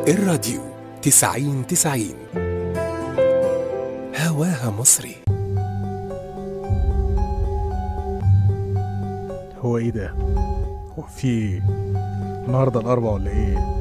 الراديو تسعين تسعين هواها مصري هو ايه ده؟ هو في إيه؟ النهارده الاربعاء ولا ايه؟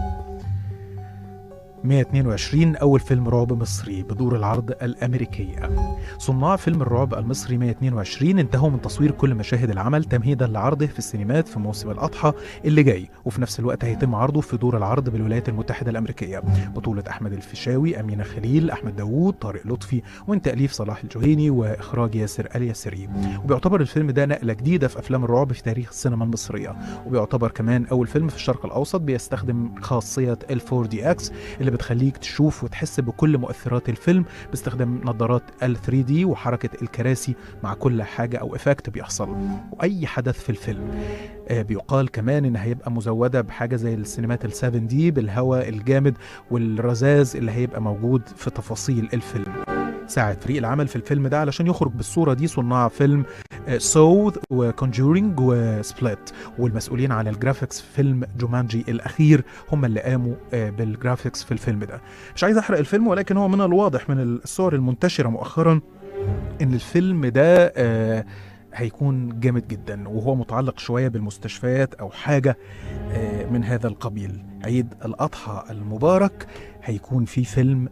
122 أول فيلم رعب مصري بدور العرض الأمريكية صناع فيلم الرعب المصري 122 انتهوا من تصوير كل مشاهد العمل تمهيدا لعرضه في السينمات في موسم الأضحى اللي جاي وفي نفس الوقت هيتم عرضه في دور العرض بالولايات المتحدة الأمريكية بطولة أحمد الفيشاوي أمينة خليل أحمد داوود طارق لطفي ومن تأليف صلاح الجهيني وإخراج ياسر الياسري وبيعتبر الفيلم ده نقلة جديدة في أفلام الرعب في تاريخ السينما المصرية وبيعتبر كمان أول فيلم في الشرق الأوسط بيستخدم خاصية ال 4 دي اكس اللي بتخليك تشوف وتحس بكل مؤثرات الفيلم باستخدام نظارات ال 3 دي وحركة الكراسي مع كل حاجة أو إفكت بيحصل وأي حدث في الفيلم آه بيقال كمان إن هيبقى مزودة بحاجة زي السينمات ال 7 دي بالهواء الجامد والرذاذ اللي هيبقى موجود في تفاصيل الفيلم ساعد فريق العمل في الفيلم ده علشان يخرج بالصورة دي صناع فيلم سوذ وكونجورينج وسبليت والمسؤولين عن الجرافيكس في فيلم جومانجي الأخير هم اللي قاموا آه، بالجرافيكس في الفيلم ده مش عايز أحرق الفيلم ولكن هو من الواضح من الصور المنتشرة مؤخرا إن الفيلم ده آه، هيكون جامد جدا وهو متعلق شوية بالمستشفيات أو حاجة آه، من هذا القبيل عيد الأضحى المبارك هيكون في فيلم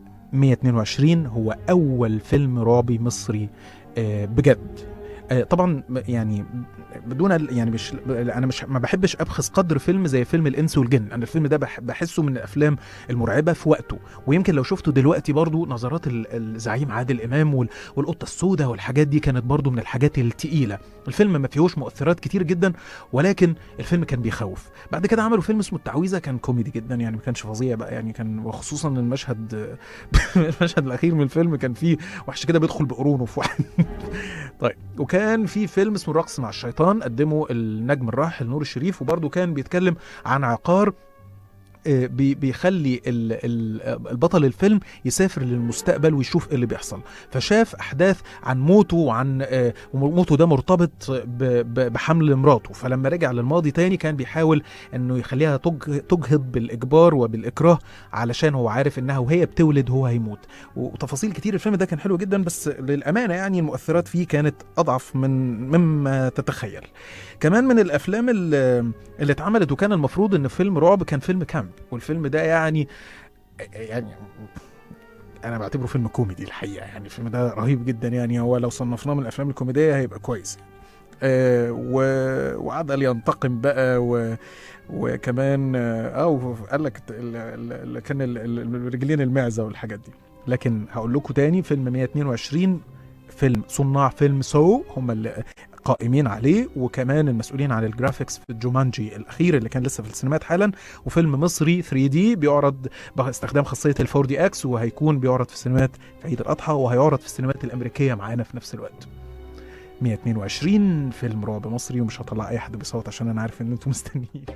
122 هو أول فيلم رعبي مصري آه، بجد آه، طبعا يعني بدون ال- يعني مش انا مش ما بحبش ابخس قدر فيلم زي فيلم الانس والجن انا الفيلم ده بح- بحسه من الافلام المرعبه في وقته ويمكن لو شفته دلوقتي برضو نظرات ال- الزعيم عادل امام وال- والقطه السوداء والحاجات دي كانت برضو من الحاجات التقيله الفيلم ما فيهوش مؤثرات كتير جدا ولكن الفيلم كان بيخوف بعد كده عملوا فيلم اسمه التعويذه كان كوميدي جدا يعني ما كانش فظيع بقى يعني كان وخصوصا المشهد المشهد الاخير من الفيلم كان فيه وحش كده بيدخل بقرونه في واحد طيب وكان في فيلم اسمه الرقص مع الشيطان قدمه النجم الراحل نور الشريف وبرضه كان بيتكلم عن عقار آه، بي- بيخلي ال- ال- البطل الفيلم يسافر للمستقبل ويشوف ايه اللي بيحصل فشاف احداث عن موته وعن آه، وموته ده مرتبط ب- ب- بحمل مراته فلما رجع للماضي تاني كان بيحاول انه يخليها تج- تجهض بالاجبار وبالاكراه علشان هو عارف انها وهي بتولد هو هيموت وتفاصيل كتير الفيلم ده كان حلو جدا بس للامانه يعني المؤثرات فيه كانت اضعف من مما تتخيل كمان من الافلام اللي, اللي اتعملت وكان المفروض ان فيلم رعب كان فيلم كامب والفيلم ده يعني يعني انا بعتبره فيلم كوميدي الحقيقه يعني الفيلم ده رهيب جدا يعني هو لو صنفناه من الافلام الكوميديه هيبقى كويس آه و... وعدل ينتقم بقى و... وكمان اه أو قال لك ال- ال- ال- كان ال- ال- رجلين المعزه والحاجات دي لكن هقول لكم تاني فيلم 122 فيلم صناع فيلم سو هم اللي قائمين عليه وكمان المسؤولين عن الجرافيكس في جومانجي الاخير اللي كان لسه في السينمات حالا وفيلم مصري 3 دي بيعرض باستخدام خاصيه ال 4 دي اكس وهيكون بيعرض في السينمات في عيد الاضحى وهيعرض في السينمات الامريكيه معانا في نفس الوقت 122 فيلم رعب مصري ومش هطلع اي حد بيصوت عشان انا عارف ان انتم مستنيين